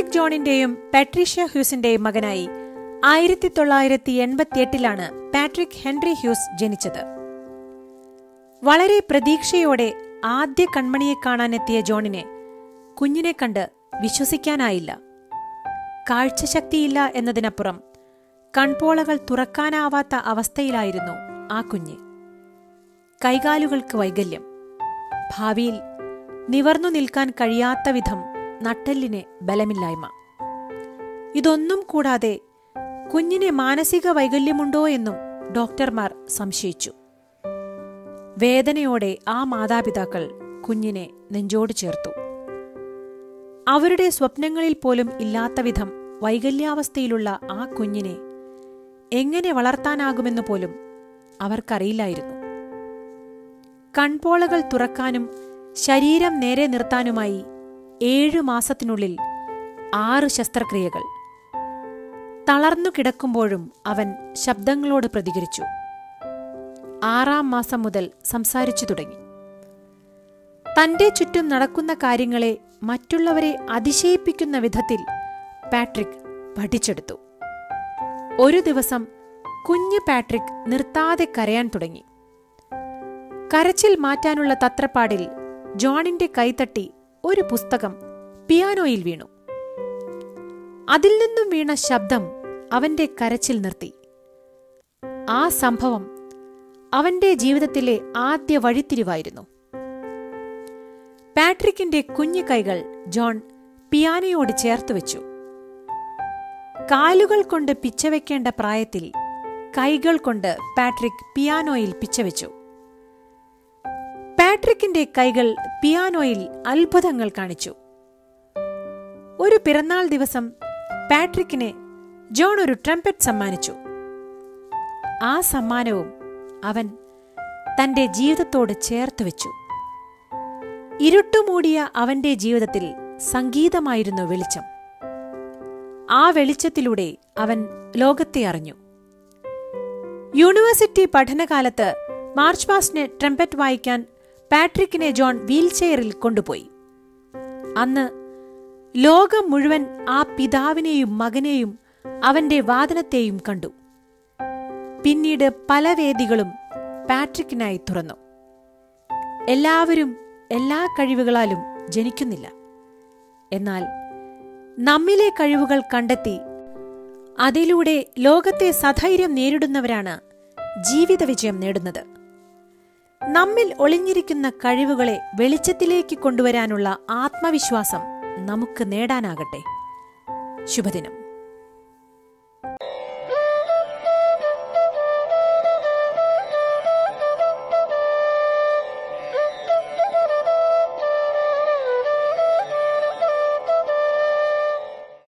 Patrick ജോണിന്റെയും പാട്രീഷ്യ ഹ്യൂസിന്റെയും മകനായി ആയിരത്തി തൊള്ളായിരത്തി എൺപത്തിയെട്ടിലാണ് പാട്രിക് ഹെൻറി ഹ്യൂസ് ജനിച്ചത് വളരെ പ്രതീക്ഷയോടെ ആദ്യ കൺമണിയെ കാണാനെത്തിയ ജോണിനെ കുഞ്ഞിനെ കണ്ട് വിശ്വസിക്കാനായില്ല കാഴ്ചശക്തിയില്ല എന്നതിനപ്പുറം കൺപോളകൾ തുറക്കാനാവാത്ത അവസ്ഥയിലായിരുന്നു ആ കുഞ്ഞ് കൈകാലുകൾക്ക് വൈകല്യം ഭാവിയിൽ നിവർന്നു നിൽക്കാൻ കഴിയാത്ത വിധം നട്ടെല്ലിന് ബലമില്ലായ്മ ഇതൊന്നും കൂടാതെ കുഞ്ഞിന് മാനസിക വൈകല്യമുണ്ടോ എന്നും ഡോക്ടർമാർ സംശയിച്ചു വേദനയോടെ ആ മാതാപിതാക്കൾ കുഞ്ഞിനെ നെഞ്ചോട് ചേർത്തു അവരുടെ സ്വപ്നങ്ങളിൽ പോലും ഇല്ലാത്ത വിധം വൈകല്യാവസ്ഥയിലുള്ള ആ കുഞ്ഞിനെ എങ്ങനെ വളർത്താനാകുമെന്ന് പോലും അവർക്കറിയില്ലായിരുന്നു കൺപോളകൾ തുറക്കാനും ശരീരം നേരെ നിർത്താനുമായി ഏഴു മാസത്തിനുള്ളിൽ ആറ് ശസ്ത്രക്രിയകൾ തളർന്നു കിടക്കുമ്പോഴും അവൻ ശബ്ദങ്ങളോട് പ്രതികരിച്ചു ആറാം മാസം മുതൽ സംസാരിച്ചു തുടങ്ങി തന്റെ ചുറ്റും നടക്കുന്ന കാര്യങ്ങളെ മറ്റുള്ളവരെ അതിശയിപ്പിക്കുന്ന വിധത്തിൽ പാട്രിക് പഠിച്ചെടുത്തു ഒരു ദിവസം കുഞ്ഞ് പാട്രിക് നിർത്താതെ കരയാൻ തുടങ്ങി കരച്ചിൽ മാറ്റാനുള്ള തത്രപ്പാടിൽ ജോണിന്റെ കൈതട്ടി ഒരു പുസ്തകം പിയാനോയിൽ വീണു അതിൽ നിന്നും വീണ ശബ്ദം അവന്റെ കരച്ചിൽ നിർത്തി ആ സംഭവം അവന്റെ ജീവിതത്തിലെ ആദ്യ വഴിത്തിരിവായിരുന്നു പാട്രിക്കിന്റെ കുഞ്ഞു കൈകൾ ജോൺ പിയാനയോട് ചേർത്ത് വെച്ചു കാലുകൾ കൊണ്ട് പിച്ചവെക്കേണ്ട പ്രായത്തിൽ കൈകൾ കൊണ്ട് പാട്രിക് പിയാനോയിൽ പിച്ചവെച്ചു പാട്രിക്കിന്റെ കൈകൾ പിയാനോയിൽ അത്ഭുതങ്ങൾ കാണിച്ചു ഒരു പിറന്നാൾ ദിവസം പാട്രിക്കിന് ജോൺ ഒരു ട്രംപറ്റ് സമ്മാനിച്ചു ആ സമ്മാനവും അവൻ തന്റെ ജീവിതത്തോട് ചേർത്ത് വെച്ചു ഇരുട്ടുമൂടിയ അവന്റെ ജീവിതത്തിൽ സംഗീതമായിരുന്നു വെളിച്ചം ആ വെളിച്ചത്തിലൂടെ അവൻ ലോകത്തെ അറിഞ്ഞു യൂണിവേഴ്സിറ്റി പഠനകാലത്ത് മാർച്ച് പാസ്റ്റിന് ട്രംപറ്റ് വായിക്കാൻ പാട്രിക്കിനെ ജോൺ വീൽചെയറിൽ കൊണ്ടുപോയി അന്ന് ലോകം മുഴുവൻ ആ പിതാവിനെയും മകനെയും അവന്റെ വാദനത്തെയും കണ്ടു പിന്നീട് പല വേദികളും പാട്രിക്കിനായി തുറന്നു എല്ലാവരും എല്ലാ കഴിവുകളാലും ജനിക്കുന്നില്ല എന്നാൽ നമ്മിലെ കഴിവുകൾ കണ്ടെത്തി അതിലൂടെ ലോകത്തെ സധൈര്യം നേരിടുന്നവരാണ് ജീവിത വിജയം നേടുന്നത് നമ്മിൽ ഒളിഞ്ഞിരിക്കുന്ന കഴിവുകളെ വെളിച്ചത്തിലേക്ക് കൊണ്ടുവരാനുള്ള ആത്മവിശ്വാസം നമുക്ക് നേടാനാകട്ടെ ശുഭദിനം